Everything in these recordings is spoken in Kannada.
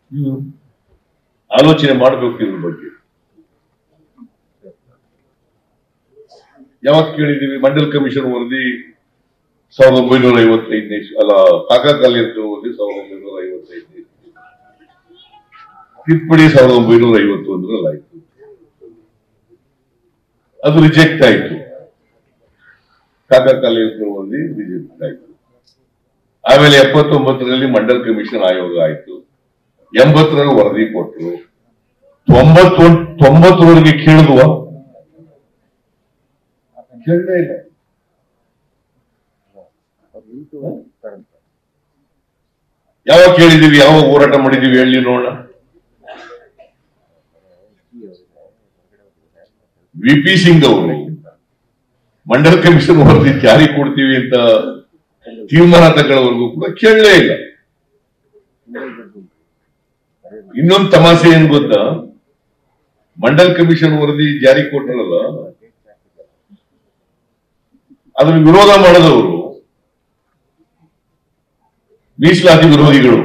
ನೀವು ಆಲೋಚನೆ ಮಾಡಬೇಕು ಇದ್ರ ಬಗ್ಗೆ ಯಾವಾಗ ಕೇಳಿದೀವಿ ಮಂಡಲ್ ಕಮಿಷನ್ ವರದಿ ಸಾವಿರದ ಒಂಬೈನೂರ ಐವತ್ತೈದನೇ ಇಸ್ವಿ- ಅಲ್ಲ ಕಾಕಾ ಕಾಲೇಜು ವರದಿ ಸಾವಿರದ ಒಂಬೈನೂರ ಐವತ್ತೈದನೇ ಇಸ್ವಿ. ತಿದ್ದುಪಡಿ ಸಾವಿರದ ಒಂಬೈನೂರ ಐವತ್ತೊಂದರಲ್ಲಿ ಆಯ್ತು ಅದು ರಿಜೆಕ್ಟ್ ಆಯ್ತು ಕಾಕಾ ಕಾಲೇಜು ವರದಿ ರಿಜೆಕ್ಟ್ ಆಯ್ತು ಆಮೇಲೆ ಎಪ್ಪತ್ತೊಂಬತ್ತರಲ್ಲಿ ಮಂಡಲ್ ಕಮಿಷನ್ ಆಯೋಗ ಆಯ್ತು ಎಂಬತ್ತರಲ್ಲಿ ವರದಿ ಕೊಟ್ಟರು ತೊಂಬತ್ತೊಂದು ತೊಂಬತ್ತರವರೆಗೆ ಕೇಳಿದ್ವ ಕೇಳಲೇ ಇಲ್ಲ ಯಾವಾಗ ಕೇಳಿದೀವಿ ಯಾವಾಗ ಹೋರಾಟ ಮಾಡಿದೀವಿ ಹೇಳಿ ನೋಡೋಣ ವಿ ಪಿ ಸಿಂಗ್ ಅವರು ಮಂಡಲ್ ಕಮಿಷನ್ ವರದಿ ಜಾರಿ ಕೊಡ್ತೀವಿ ಅಂತ ತೀರ್ಮಾನ ತಗೊಳ್ಳೋವರೆಗೂ ಕೂಡ ಕೇಳಲೇ ಇಲ್ಲ ಇನ್ನೊಂದು ತಮಾಷೆ ಏನ್ ಗೊತ್ತಾ ಮಂಡಲ್ ಕಮಿಷನ್ ವರದಿ ಜಾರಿ ಕೊಟ್ಟರಲ್ಲ ಅದನ್ನು ವಿರೋಧ ಮಾಡದವರು ಮೀಸಲಾತಿ ವಿರೋಧಿಗಳು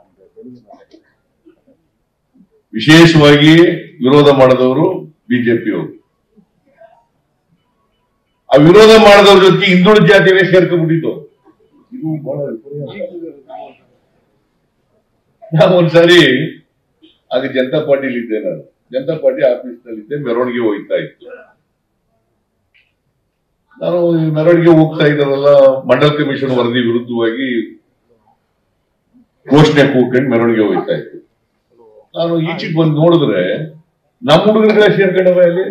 ವಿಶೇಷವಾಗಿ ವಿರೋಧ ಮಾಡದವರು ಬಿಜೆಪಿಯವರು ಆ ವಿರೋಧ ಮಾಡದವ್ರ ಜೊತೆ ಹಿಂದುಳಿದ ಜಾತಿಯವೇ ಸೇರ್ಕೊಂಡ್ಬಿಟ್ಟಿತ್ತು ಇದು ಬಹಳ ವಿಪರ್ಯಾಸ. ನಾನು ಒಂದ್ಸಾರಿ ಆಗ ಜನತಾ ಪಾರ್ಟಿಲಿ ಇದ್ದೆ ನಾನು ಜನತಾ ಪಾರ್ಟಿ ಆಫೀಸ್ ನಲ್ಲಿ ಇದ್ದೆ ಮೆರವಣಿಗೆ ಹೋಗ್ತಾ ಇತ್ತು ನಾನು ಈ ಮೆರವಣಿಗೆ ಹೋಗ್ತಾ ಇದ್ದಾರಲ್ಲ ಮಂಡಲ್ ಕಮಿಷನ್ ವರದಿ ವಿರುದ್ಧವಾಗಿ ಘೋಷಣೆ ಕೂತ್ಕೊಂಡು ಮೆರವಣಿಗೆ ಹೋಗ್ತಾ ಇತ್ತು ನಾನು ಈಚೆಗೆ ಬಂದು ನೋಡಿದ್ರೆ ನಮ್ಮ ಹುಡುಗರುಗಳೇ ಸೇರ್ಕೊಂಡವ ಅಲ್ಲಿ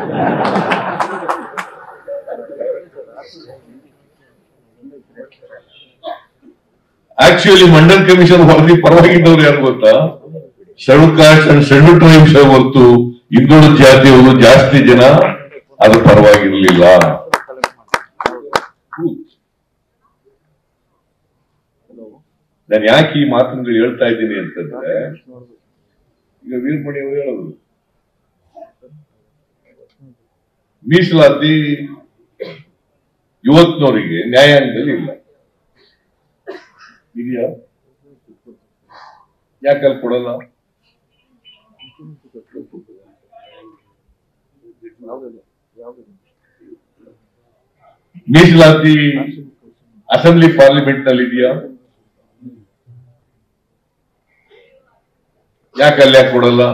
ಆಕ್ಚುಲಿ ಮಂಡಲ್ ಕಮಿಷನ್ ವರದಿ ಪರವಾಗಿದ್ದವ್ರು ಯಾರು ಗೊತ್ತಾ schedule caste and schedule tribes ಹೊರತು ಹಿಂದುಳಿದ ಜಾತಿಯವರು ಜಾಸ್ತಿ ಜನ ಅದು ಪರವಾಗಿರ್ಲಿಲ್ಲ ನಾನು ಯಾಕೆ ಈ ಮಾತುಗಳು ಹೇಳ್ತಾ ಇದ್ದೀನಿ ಅಂತಂದ್ರೆ ಈಗ ವೀರಮಣಿ ಅವರು ಹೇಳೋದು ಮೀಸಲಾತಿ ಯುವತ್ನವರಿಗೆ ನ್ಯಾಯಾಂಗದಲ್ಲಿ ಇಲ್ಲ ಇದೆಯಾ ಯಾಕಲ್ಲಿ ಕೊಡಲ್ಲ ಮೀಸಲಾತಿ ಅಸೆಂಬ್ಲಿ ಪಾರ್ಲಿಮೆಂಟ್ ನಲ್ಲಿ ಇದೆಯಾ ಯಾಕಲ್ಲಿ ಯಾಕೆ ಕೊಡಲ್ಲ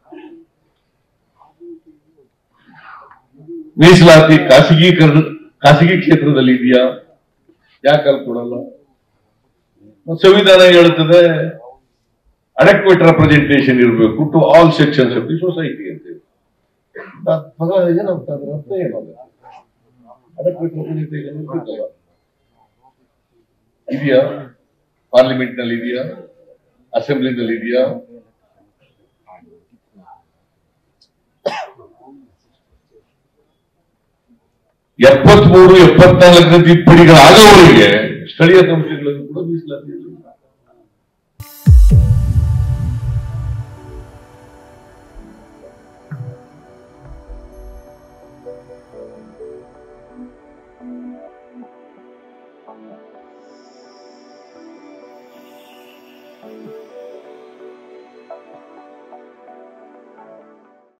ಮೀಸಲಾತಿ ಖಾಸಗೀಕರಣ ಖಾಸಗಿ ಕ್ಷೇತ್ರದಲ್ಲಿ ಇದೆಯಾ ಯಾಕಲ್ಲಿ ಕೊಡಲ್ಲ ಸಂವಿಧಾನ ಹೇಳುತ್ತದೆ ಅಡೆಕ್ವೇಟ್ ರೆಪ್ರೆಸೆಂಟೇಷನ್ ಇರಬೇಕು to all sections of the society ಅಂತ ಹೇಳಿ. ಅದ್ ಪದ ಏನಂತ ಅದ್ರ ಅರ್ಥ ಏನಲ್ಲ ಅಡೆಕ್ವೇಟ್ ರೆಪ್ರೆಸೆಂಟೇಷನ್ ಇರ್ಬೇಕಲ್ಲ ಇದೆಯಾ ಪಾರ್ಲಿಮೆಂಟ್ ನಲ್ಲಿ ಇದೆಯಾ ಅಸೆಂಬ್ಲಿನಲ್ಲಿ ಇದೆಯಾ ಎಪ್ಪತ್ಮೂರು ಎಪ್ಪತ್ನಾಲ್ಕನೇ ತಿದ್ದುಪಡಿಗಳಾಗವರಿಗೆ ಸ್ಥಳೀಯ ಸಂಸ್ಥೆಗಳನ್ನು ಕೂಡ ಮೀಸಲಾತಿ ಇರಲಿಲ್ಲ.